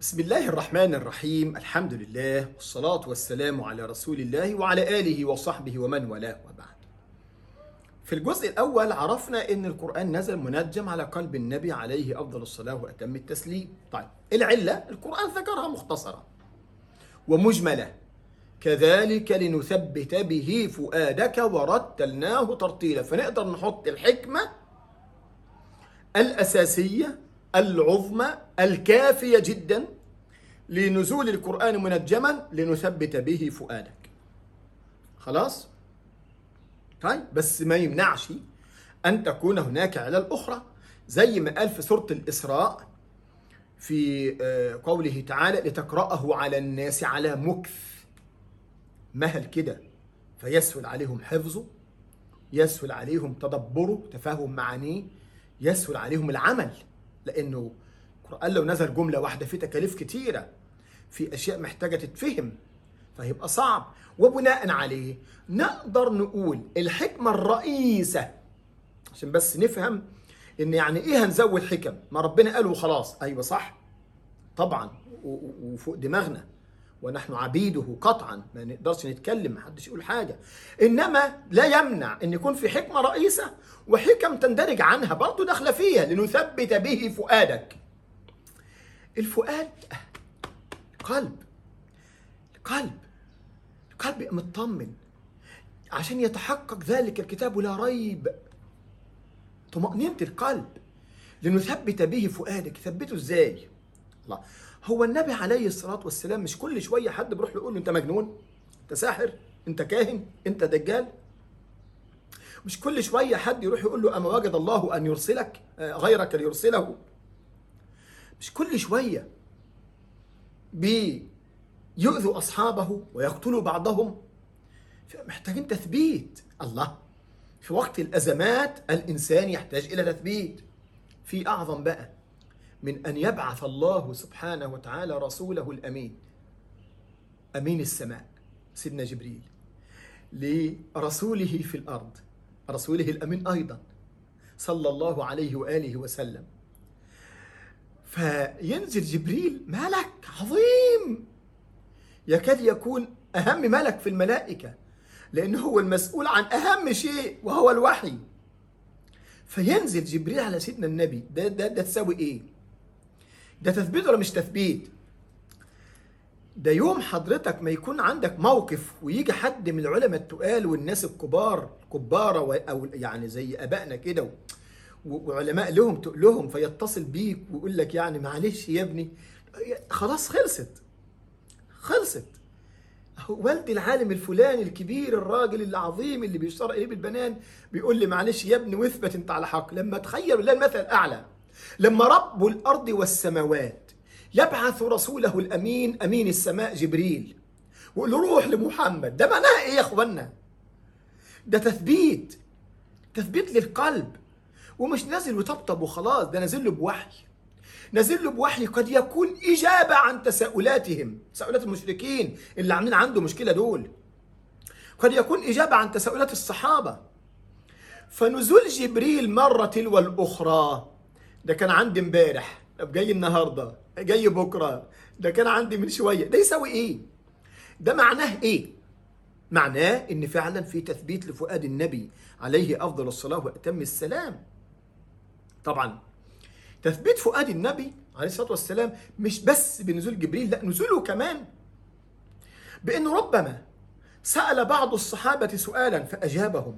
بسم الله الرحمن الرحيم الحمد لله والصلاة والسلام على رسول الله وعلى آله وصحبه ومن والاه وبعد في الجزء الأول عرفنا أن القرآن نزل منجم على قلب النبي عليه أفضل الصلاة وأتم التسليم طيب العلة القرآن ذكرها مختصرة ومجملة كذلك لنثبت به فؤادك ورتلناه ترتيلا فنقدر نحط الحكمة الأساسية العظمى الكافية جدا لنزول القرآن منجما لنثبت به فؤادك خلاص طيب بس ما يمنعش أن تكون هناك علل أخرى زي ما قال في سورة الإسراء في آه، قوله تعالى لتقرأه على الناس على مكث مهل كده فيسهل عليهم حفظه يسهل عليهم تدبره تفهم معانيه يسهل عليهم العمل لانه القران لو نزل جمله واحده في تكاليف كتيره في اشياء محتاجه تتفهم فهيبقى صعب وبناء عليه نقدر نقول الحكمه الرئيسه عشان بس نفهم ان يعني ايه هنزود حكم ما ربنا قال وخلاص ايوه صح طبعا و- و- وفوق دماغنا ونحن عبيده قطعا ما نقدرش نتكلم محدش يقول حاجه انما لا يمنع ان يكون في حكمه رئيسه وحكم تندرج عنها برضه داخله فيها لنثبت به فؤادك الفؤاد قلب قلب القلب يبقى مطمن عشان يتحقق ذلك الكتاب لا ريب طمأنينة القلب لنثبت به فؤادك ثبته ازاي الله هو النبي عليه الصلاة والسلام مش كل شوية حد بيروح يقول له انت مجنون انت ساحر انت كاهن انت دجال مش كل شوية حد يروح يقول له أما وجد الله أن يرسلك آه، غيرك ليرسله مش كل شوية بيؤذوا أصحابه ويقتلوا بعضهم محتاجين تثبيت الله في وقت الأزمات الإنسان يحتاج إلى تثبيت في أعظم بقى من أن يبعث الله سبحانه وتعالى رسوله الأمين أمين السماء سيدنا جبريل لرسوله في الأرض رسوله الأمين أيضا صلى الله عليه وآله وسلم فينزل جبريل ملك عظيم يكاد يكون أهم ملك في الملائكة لأنه هو المسؤول عن أهم شيء وهو الوحي فينزل جبريل على سيدنا النبي ده ده ده تساوي إيه؟ ده تثبيت ولا مش تثبيت؟ ده يوم حضرتك ما يكون عندك موقف ويجي حد من العلماء التقال والناس الكبار كبارة و- او يعني زي ابائنا كده و- وعلماء لهم تقلهم فيتصل بيك ويقول لك يعني معلش يا ابني خلاص خلصت خلصت أهو والدي العالم الفلاني الكبير الراجل العظيم اللي بيشترى اليه بالبنان بيقول لي معلش يا ابني واثبت انت على حق لما تخيل بالله المثل الاعلى لما رب الارض والسماوات يبعث رسوله الامين امين السماء جبريل ويقول له روح لمحمد ده معناها ايه يا اخوانا ده تثبيت تثبيت للقلب ومش نازل وطبطب وخلاص ده نازل له بوحي نازل له بوحي قد يكون إجابة عن تساؤلاتهم تساؤلات المشركين اللي عاملين عنده مشكلة دول قد يكون إجابة عن تساؤلات الصحابة فنزول جبريل مرة تلو الأخرى ده كان عندي امبارح طب جاي النهاردة جاي بكرة ده كان عندي من شوية ده يساوي إيه ده معناه إيه معناه إن فعلا في تثبيت لفؤاد النبي عليه أفضل الصلاة وأتم السلام طبعا تثبيت فؤاد النبي عليه الصلاه والسلام مش بس بنزول جبريل لا نزوله كمان بانه ربما سال بعض الصحابه سؤالا فاجابهم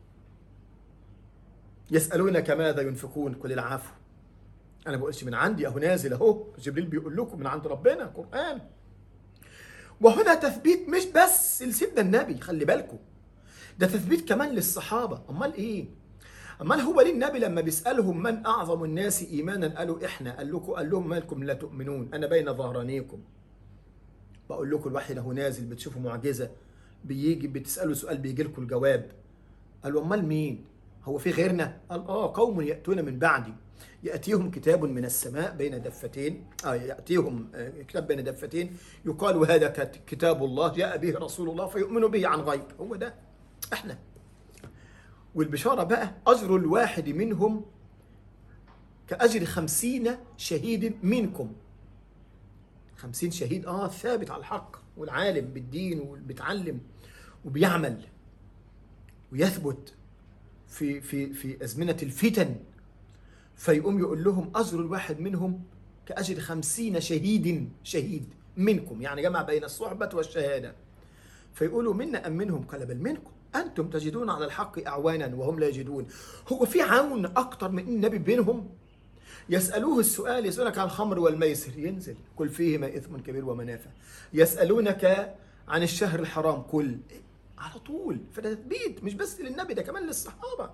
يسالونك ماذا ينفقون قل العفو انا بقولش من عندي اهو نازل اهو جبريل بيقول لكم من عند ربنا قران وهنا تثبيت مش بس لسيدنا النبي خلي بالكم ده تثبيت كمان للصحابه امال ايه امال هو ليه النبي لما بيسالهم من اعظم الناس ايمانا قالوا احنا قال لكم قال لهم مالكم لا تؤمنون انا بين ظهرانيكم بقول لكم الوحي له نازل بتشوفوا معجزه بيجي بتسالوا سؤال بيجي لكم الجواب قالوا امال مين هو في غيرنا قال اه قوم ياتون من بعدي ياتيهم كتاب من السماء بين دفتين اه ياتيهم آه، كتاب بين دفتين يقال هذا كت- كتاب الله جاء به رسول الله فيؤمن به عن غيب هو ده احنا والبشارة بقى أجر الواحد منهم كأجر خمسين شهيد منكم خمسين شهيد اه ثابت على الحق والعالم بالدين وبيتعلم وبيعمل ويثبت في في في أزمنة الفتن فيقوم يقول لهم أجر الواحد منهم كأجر خمسين شهيد شهيد منكم يعني جمع بين الصحبة والشهادة فيقولوا منا أم منهم قال بل منكم أنتم تجدون على الحق أعوانا وهم لا يجدون هو في عون أكتر من النبي بينهم يسألوه السؤال يسألونك عن الخمر والميسر ينزل كل فيهما إثم كبير ومنافع يسألونك عن الشهر الحرام كل على طول فده تثبيت مش بس للنبي ده كمان للصحابة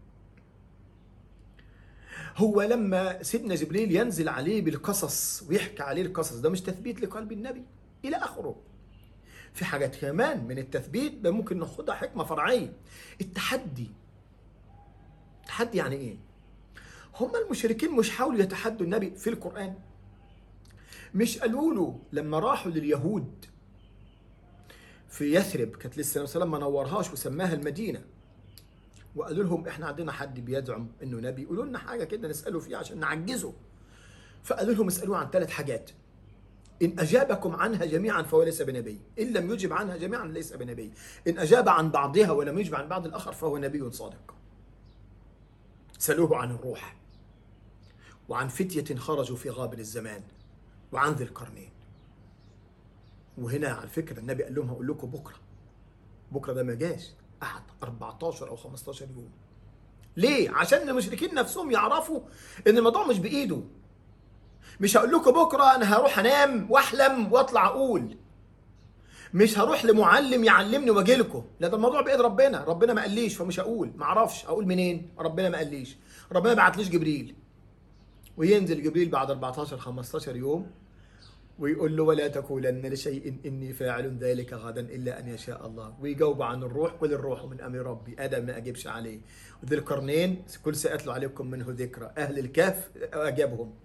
هو لما سيدنا جبريل ينزل عليه بالقصص ويحكي عليه القصص ده مش تثبيت لقلب النبي إلى آخره في حاجات كمان من التثبيت ده ممكن ناخدها حكمة فرعية التحدي التحدي يعني ايه هم المشركين مش حاولوا يتحدوا النبي في القرآن مش قالوا له لما راحوا لليهود في يثرب كانت لسه النبي صلى الله عليه وسلم ما نورهاش وسماها المدينة وقالوا لهم احنا عندنا حد بيزعم انه نبي قولوا لنا حاجة كده نسأله فيها عشان نعجزه فقالوا لهم اسألوه عن ثلاث حاجات إن أجابكم عنها جميعا فهو ليس بنبي إن لم يجب عنها جميعا ليس بنبي إن أجاب عن بعضها ولم يجب عن بعض الآخر فهو نبي صادق سألوه عن الروح وعن فتية خرجوا في غابر الزمان وعن ذي القرنين وهنا على فكرة النبي قال لهم هقول لكم بكرة بكرة ده ما جاش قعد 14 أو 15 يوم ليه؟ عشان المشركين نفسهم يعرفوا إن الموضوع مش بإيده مش هقول لكم بكره انا هروح انام واحلم واطلع اقول مش هروح لمعلم يعلمني واجي لكم لا ده الموضوع بايد ربنا ربنا ما قاليش فمش هقول ما اعرفش اقول منين ربنا ما قاليش ربنا ما بعتليش جبريل وينزل جبريل بعد 14 15 يوم ويقول له ولا تقولن لشيء اني فاعل ذلك غدا الا ان يشاء الله ويجاوب عن الروح قل الروح من امر ربي ادم ما اجيبش عليه وذي القرنين كل ساتلو عليكم منه ذكرى اهل الكهف اجابهم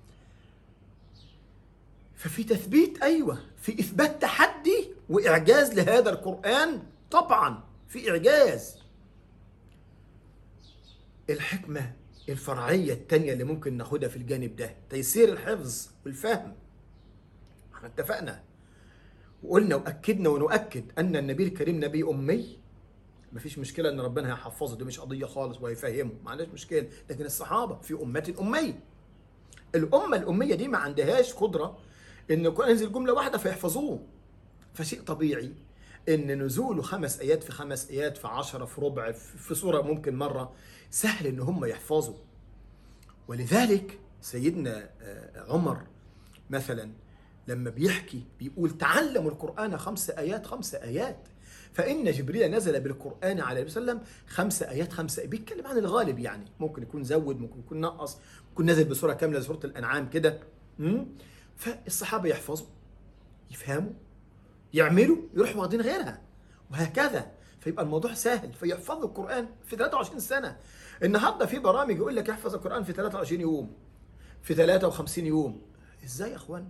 ففي تثبيت ايوه في اثبات تحدي واعجاز لهذا القران طبعا في اعجاز الحكمه الفرعيه الثانيه اللي ممكن ناخدها في الجانب ده تيسير الحفظ والفهم احنا اتفقنا وقلنا واكدنا ونؤكد ان النبي الكريم نبي امي مفيش مشكله ان ربنا هيحفظه دي مش قضيه خالص وهيفهمه ما عندناش مشكله لكن الصحابه في امه اميه الامه الاميه دي ما عندهاش قدره ان القران ينزل جمله واحده فيحفظوه فشيء طبيعي ان نزوله خمس ايات في خمس ايات في عشرة في ربع في سوره ممكن مره سهل ان هم يحفظوا ولذلك سيدنا عمر مثلا لما بيحكي بيقول تعلموا القران خمس ايات خمس ايات فإن جبريل نزل بالقرآن على النبي صلى الله عليه وسلم خمس آيات خمسة آيات بيتكلم عن الغالب يعني ممكن يكون زود ممكن يكون نقص ممكن نزل بسورة كاملة سورة الأنعام كده فالصحابة يحفظوا يفهموا يعملوا يروحوا واخدين غيرها وهكذا فيبقى الموضوع سهل فيحفظوا القرآن في 23 سنة النهارده في برامج يقول لك احفظ القرآن في 23 يوم في 53 يوم ازاي يا اخوان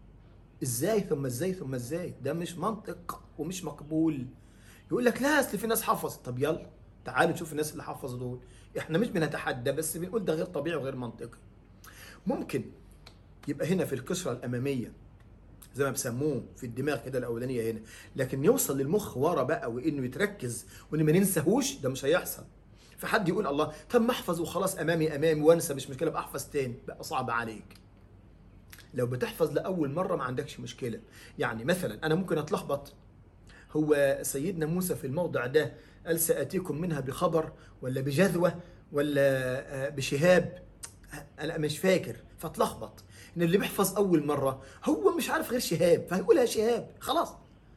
ازاي ثم ازاي ثم ازاي ده مش منطق ومش مقبول يقول لك لا اصل في ناس حفظت طب يلا تعالوا نشوف الناس اللي حفظوا دول احنا مش بنتحدى بس بنقول ده غير طبيعي وغير منطقي ممكن يبقى هنا في القشره الاماميه زي ما بسموه في الدماغ كده الاولانيه هنا لكن يوصل للمخ ورا بقى وانه يتركز وان ما ننساهوش ده مش هيحصل فحد يقول الله طب ما احفظ وخلاص امامي امامي وانسى مش مشكله بقى احفظ تاني بقى صعب عليك لو بتحفظ لاول مره ما عندكش مشكله يعني مثلا انا ممكن اتلخبط هو سيدنا موسى في الموضع ده قال ساتيكم منها بخبر ولا بجذوه ولا بشهاب انا مش فاكر فاتلخبط ان اللي بيحفظ اول مره هو مش عارف غير شهاب فهيقولها شهاب خلاص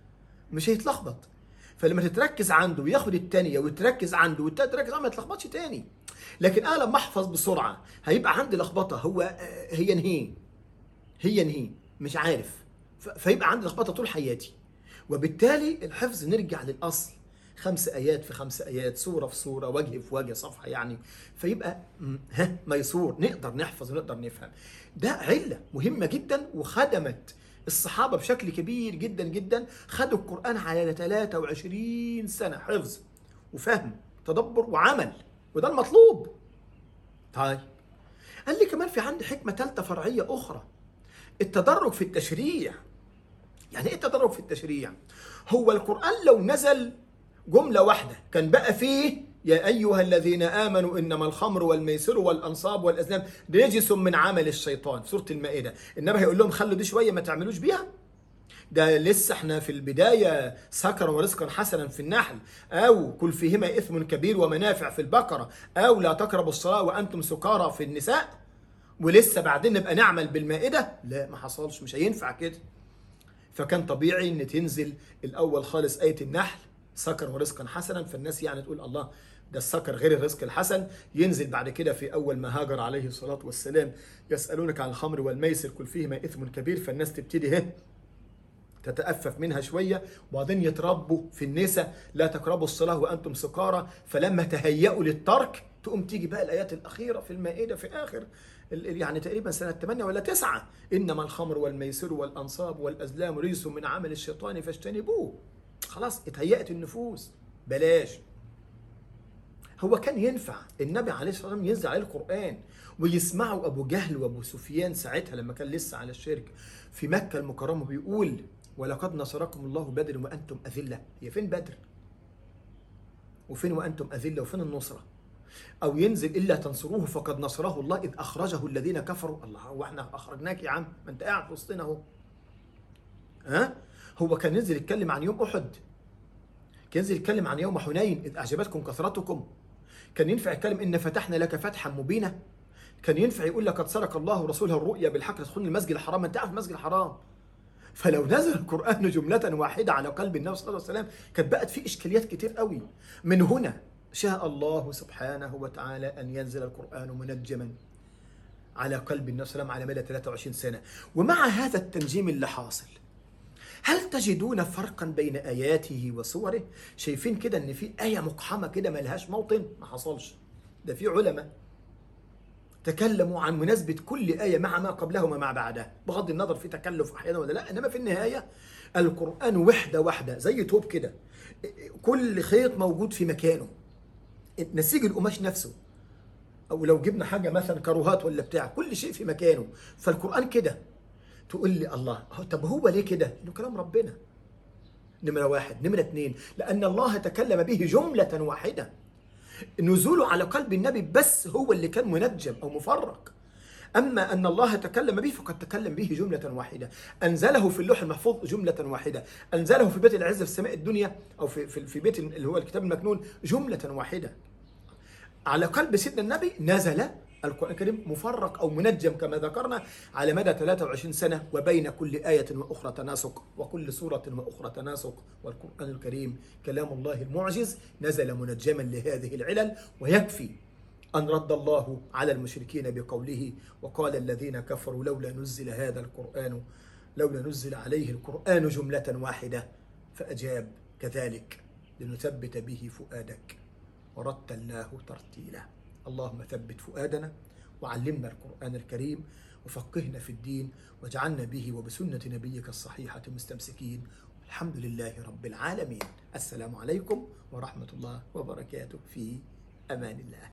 مش هيتلخبط فلما تتركز عنده وياخد الثانيه وتركز عنده والتالت تركز عنده ما يتلخبطش تاني لكن انا لما احفظ بسرعه هيبقى عندي لخبطه هو هي نهي هي نهي مش عارف فيبقى عندي لخبطه طول حياتي وبالتالي الحفظ نرجع للاصل خمس ايات في خمس ايات سوره في سوره وجه في وجه صفحه يعني فيبقى ها ميسور نقدر نحفظ ونقدر نفهم ده عله مهمه جدا وخدمت الصحابه بشكل كبير جدا جدا خدوا القران على 23 سنه حفظ وفهم تدبر وعمل وده المطلوب طيب قال لي كمان في عندي حكمه ثالثه فرعيه اخرى التدرج في التشريع يعني ايه التدرج في التشريع هو القرآن لو نزل جملة واحدة كان بقى فيه يا أيها الذين آمنوا إنما الخمر والميسر والأنصاب والأزلام رجس من عمل الشيطان سورة المائدة إنما هيقول لهم خلوا دي شوية ما تعملوش بيها ده لسه احنا في البداية سكرا ورزقا حسنا في النحل أو كل فيهما إثم كبير ومنافع في البقرة أو لا تقربوا الصلاة وأنتم سكارى في النساء ولسه بعدين نبقى نعمل بالمائدة لا ما حصلش مش هينفع كده فكان طبيعي ان تنزل الاول خالص ايه النحل سكر ورزقا حسنا فالناس يعني تقول الله ده السكر غير الرزق الحسن ينزل بعد كده في اول ما هاجر عليه الصلاه والسلام يسالونك عن الخمر والميسر كل فيهما اثم كبير فالناس تبتدي هه تتأفف منها شوية وبعدين يتربوا في النساء لا تقربوا الصلاة وأنتم سكارى فلما تهيأوا للترك تقوم تيجي بقى الآيات الأخيرة في المائدة في آخر ال- ال- يعني تقريبا سنة 8 ولا 9 إنما الخمر والميسر والأنصاب والأزلام رجس من عمل الشيطان فاجتنبوه خلاص اتهيأت النفوس بلاش هو كان ينفع النبي عليه الصلاه والسلام ينزل عليه القران ويسمعوا ابو جهل وابو سفيان ساعتها لما كان لسه على الشرك في مكه المكرمه بيقول ولقد نصركم الله بدر وانتم اذله هي فين بدر وفين وانتم اذله وفين النصره او ينزل الا تنصروه فقد نصره الله اذ اخرجه الذين كفروا الله هو احنا اخرجناك يا عم ما انت قاعد في وسطنا اهو ها هو كان ينزل يتكلم عن يوم احد كان ينزل يتكلم عن يوم حنين اذ اعجبتكم كثرتكم كان ينفع يتكلم ان فتحنا لك فتحا مبينا كان ينفع يقول لك قد سرق الله ورسوله الرؤيا بالحق تدخلون المسجد الحرام ما انت عارف المسجد الحرام فلو نزل القران جمله واحده على قلب النبي صلى الله عليه وسلم كانت بقت فيه اشكاليات كتير قوي من هنا شاء الله سبحانه وتعالى ان ينزل القران منجما على قلب النبي صلى الله عليه وسلم على مدى 23 سنه ومع هذا التنجيم اللي حاصل هل تجدون فرقا بين اياته وصوره شايفين كده ان في ايه مقحمه كده ملهاش موطن ما حصلش ده في علماء تكلموا عن مناسبة كل آية مع ما قبلها وما مع بعدها بغض النظر في تكلف أحيانا ولا لا إنما في النهاية القرآن وحدة واحدة زي توب كده كل خيط موجود في مكانه نسيج القماش نفسه أو لو جبنا حاجة مثلا كروهات ولا بتاع كل شيء في مكانه فالقرآن كده تقول لي الله هو- طب هو ليه كده؟ إنه كلام ربنا نمرة واحد نمرة اثنين لأن الله تكلم به جملة واحدة نزوله على قلب النبي بس هو اللي كان منجم او مفرق اما ان الله تكلم به فقد تكلم به جمله واحده انزله في اللوح المحفوظ جمله واحده انزله في بيت العزه في السماء الدنيا او في في في بيت اللي هو الكتاب المكنون جمله واحده على قلب سيدنا النبي نزل القرآن الكريم مفرق أو منجم كما ذكرنا على مدى 23 سنة وبين كل آية وأخرى تناسق وكل سورة وأخرى تناسق والقرآن الكريم كلام الله المعجز نزل منجما لهذه العلل ويكفي أن رد الله على المشركين بقوله وقال الذين كفروا لولا نزل هذا القرآن لولا نزل عليه القرآن جملة واحدة فأجاب كذلك لنثبت به فؤادك ورتلناه ترتيلا اللهم ثبت فؤادنا وعلمنا القرآن الكريم وفقهنا في الدين واجعلنا به وبسنة نبيك الصحيحة مستمسكين الحمد لله رب العالمين السلام عليكم ورحمة الله وبركاته في أمان الله